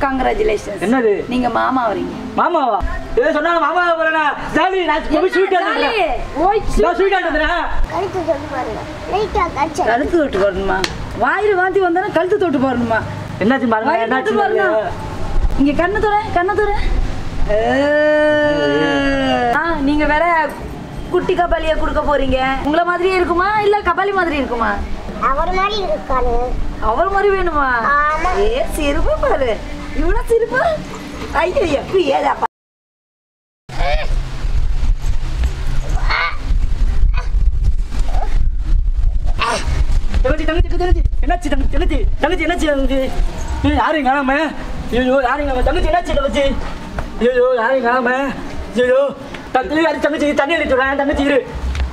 Congratulation என்னது நீங்க மாமா வரீங்க மாமாவா ஏதோ சொன்னாங்க மாமா வரேனா ஜாலி நான் போய் ஸ்வீட் ஜாலி. வந்துடுறேன் ஓய், நான் ஸ்வீட் வந்துடுறேன் கழுத்து தொட்டு பாருங்க லைட்டா கச்சா கழுத்து தொட்டு போடணுமா வாயில வாந்தி வந்தானே கழுத்து தொட்டு போடணுமா என்னாச்சு பாருங்க வாயில என்னாச்சு தொட்டு பாருங்க பாருங்க இங்க கண்ணு துற கண்ணு துற ஆ நீங்க வேற குட்டி கபாலிய கொடுக்க போறீங்க உங்களை மாதிரியே இருக்குமா இல்ல கபாலி மாதிரி இருக்குமா அவர் மாதிரி இருக்காரு அவர் மாதிரி வேணுமா ஆமா. ஏ சிரிப்பு பாரு இவ்வளவு சிரிப்பு ஐயோ எப்ப ஏதாப்பா தங்கச்சி தங்கச்சி தங்கச்சி என்னாச்சு தங்கச்சி தங்கச்சி தங்கச்சி என்னாச்சு தங்கச்சி ஐயோ யாரையும் காணாம ஐயோ யாரையும் காணாம தங்கச்சி என்னாச்சு தங்கச்சி ஐயோ யாரையும் காணாம ஐயோ தங்கச்சி அது தங்கச்சி தண்ணி அடிச்சு விடுறேன் தங்கச்சி இரு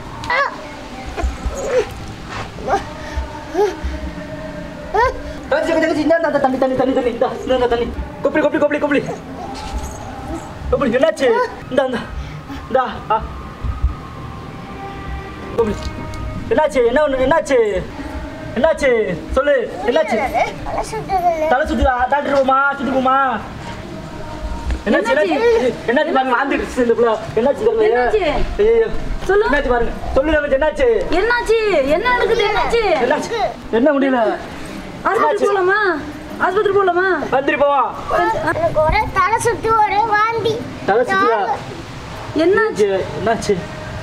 தங்கச்சி தங்கச்சி இந்த இந்த தண்ணி தண்ணி தண்ணி தண்ணி இந்த இந்த இந்த தண்ணி கொப்பளி கொப்பளி கொப்பளி கொப்பளி கொப்பளி என்னாச்சு இந்த இந்த இந்தா ஆ கொப்பளி என்னாச்சு என்ன ஒண்ணு என்னாச்சு என்னாச்சு சொல்லு என்னாச்சு தலை சுத்துது தலை சுத்துதா டாக்டர் போமா சுத்தி போமா என்னாச்சு என்னாச்சு? என்னாச்சு என்னாச்சு பாருங்க ஆந்திடுச்சு இந்த புள்ள என்னாச்சு தெரியல என்னாச்சு? ஐயோ சொல்லு. என்னாச்சு பாருங்க சொல்லு தங்கச்சி என்னாச்சு என்னாச்சு என்ன நடக்குது என்னாச்சு என்னாச்சு என்ன முடியல ஆஸ்பத்திரி போலாமா ஆஸ்பத்திரி போலாமா வந்துரு போவா எனக்கு ஒரே தலை சுத்து ஒரே வாந்தி தலை சுத்துதா என்னாச்சு என்னாச்சு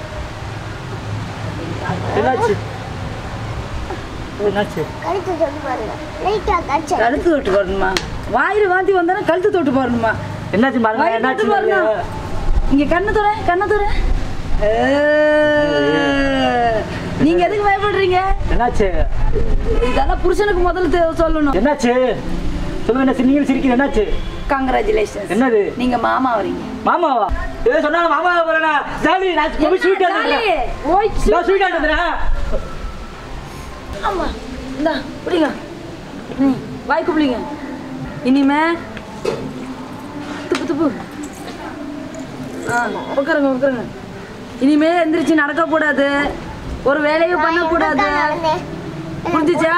என்னாச்சு என்னாச்சு கழுத்து தொட்டு பாருங்க லைட்டா கச்சா கழுத்து தொட்டு போடணுமா வாயில வாந்தி வந்தானே கழுத்து தொட்டு போடணுமா என்னாச்சு பாருங்க வாயில என்னாச்சு தொட்டு பாருங்க பாருங்க இங்க கண்ணு துற கண்ணு துற நீங்க எதுக்கு பயப்படுறீங்க என்னாச்சு இதெல்லாம் புருஷனுக்கு முதல்ல தெ- சொல்லணும் என்னாச்சு சொல்லுங்க என்ன நீங்க சிரிக்கிறீங்க என்னாச்சு கங்க்ராச்சுலேஷன் என்னது நீங்க மாமா வரீங்க மாமாவா ஏதோ சொன்னாங்க மாமா வரேனா ஜாலி நான் போய் ஸ்வீட் வந்துடுறேன் ஓய் நான் ஸ்வீட் வந்துடுறேன் ஆமா இந்தா பிடிங்க ம் வாய்க்கு பிடிங்க இனிமே துப்பு துப்பு ஆ உட்காருங்க உட்காருங்க இனிமே எந்திரிச்சு நடக்க கூடாது ஒரு வேலையும் பண்ணக்கூடாது புரிஞ்சுச்சா?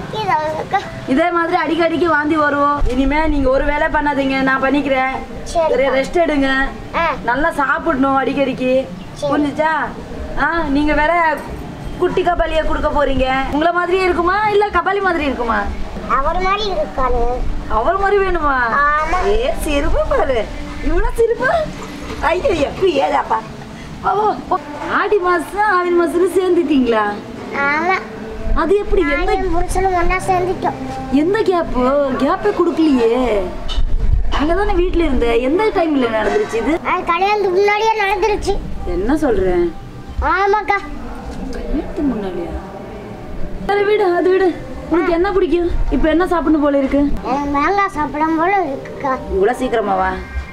இதே மாதிரி அடிக்கடிக்கு வாந்தி வரும் இனிமே நீங்க ஒரு வேலை பண்ணாதீங்க நான் பண்ணிக்கிறேன் சரிப்பா. ரெஸ்ட் எடுங்க நல்லா சாப்பிடணும் அடிக்கடிக்கு சரி. புரிஞ்சுச்சா ஆ நீங்க வேற குட்டி கபாலிய கொடுக்க போறீங்க உங்கள மாதிரியே இருக்குமா இல்ல கபாலி மாதிரி இருக்குமா அவர் மாதிரி இருக்காரு அவர் மாதிரி வேணுமா ஆமா. ஏ சிரிப்பு பாரு இவ்வளவு சிரிப்பு ஐயோ எப்ப ஏதாப்பா ஓ, ஓ, ஆடி மாசம் ஆவின் மாசம் சேர்ந்துட்டீங்களா ஆமா அது எப்படி எந்த நானும் புருஷனும் ஒன்னா சேர்ந்துட்டோம் எந்த கேப்பு கேப்பே கொடுக்கலையே அங்கதானே வீட்ல இருந்த எந்த டைம்ல நடந்துருச்சு இது அது கல்யாணத்துக்கு முன்னாடியே நடந்துருச்சு என்ன சொல்றேன் ஆமாக்கா வீட்டு முன்னாடியா சரி விடு அது விடு உனக்கு என்ன பிடிக்கும் இப்போ என்ன சாப்பிடணும் போல இருக்கு எனக்கு மாங்காய் சாப்பிடும் போல இருக்குக்கா இவ்வளோ சீக்கிரமாவா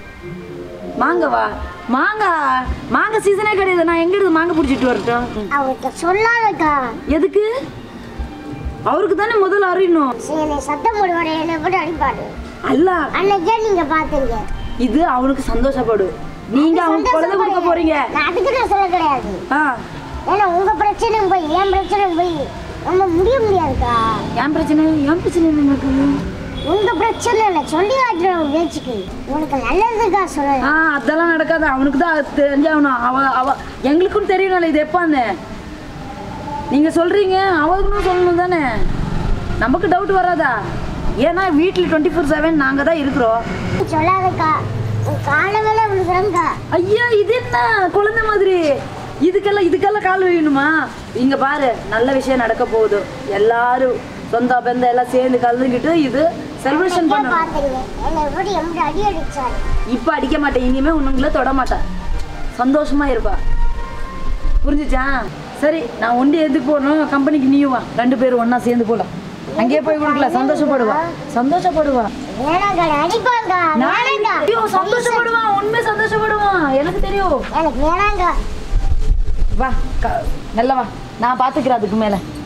மாங்கவா மாங்காய் மாங்காய் சீசனே கிடையாது நான் எங்க இருந்து மாங்காய் பிடிச்சிட்டு வரட்டும் ம். அவர்கிட்ட சொல்லாதக்கா எதுக்கு அவருக்கு தானே முதல்ல அறியணும் சரி என்னை சத்தம் போடுவாரு என்னை போட்டு அடிப்பாரு அல்ல அன்னைக்கே நீங்க பாத்தீங்க இது அவனுக்கு சந்தோஷப்படு நீங்க அவனுக்கு குழந்தை கொடுக்க போறீங்க நான் அதுக்கு நான் சொல்ல கிடையாது ஆ ஏன்னா உங்க பிரச்சனையும் போய் என் பிரச்சனையும் போய் நம்ம முடிய முடியாதுக்கா என் பிரச்சனை என் பிரச்சனை என்ன இருக்குது உங்க பிரச்சனை இல்லை சொல்லி காட்டுறேன் பேச்சுக்கு உனக்கு நல்லதுக்கா ஆ சொல்ல அதெல்லாம் நடக்காது அவனுக்கு தான் அது தெரிஞ்சாகணும் அவ அவ எங்களுக்கும் தெரியணும்ல இது எப்பான்னு நீங்க சொல்றீங்க அவளுக்கும் சொல்லணும் தானே நமக்கு டவுட் வராதா ஏன்னா வீட்டில் டுவெண்ட்டி ஃபோர் செவன் நாங்கள் தான் இருக்கிறோம் சொல்லாதக்கா உன் காலை மேல விழுகிறேங்க்கா ஐயா இது என்ன குழந்தை மாதிரி இதுக்கெல்லாம் இதுக்கெல்லாம் கால் வைக்கணுமா இங்க பாரு நல்ல விஷயம் நடக்க போகுது எல்லாரும் சொந்த பந்த எல்லாம் சேர்ந்து கலந்துக்கிட்டு இது செலிப்ரேஷன் பண்ணணும் பாத்தீங்க என்னை எப்படி எப்படி அடி அடிச்சாரு இப்போ அடிக்க மாட்டேன் இனிமே உன்னுங்கள தொட மாட்டேன் சந்தோஷமா இருப்பா புரிஞ்சுச்சா சரி நான் ஒண்டி எதுக்கு போகணும் கம்பெனிக்கு நீயும் வா ரெண்டு பேரும் ஒண்ணா சேர்ந்து போலாம் அங்கேயே போய் கொடுக்கலாம் சந்தோஷப்படுவா சந்தோஷப்படுவா வேணாங்க அடிப்பாங்க வேணாங்க ஐயோ சந்தோஷப்படுவான் உண்மை சந்தோஷப்படுவான் எனக்கு தெரியும் எனக்கு வேணாங்க வா க- நல்ல வா நான் பாத்துக்கிறேன் அதுக்கு மேல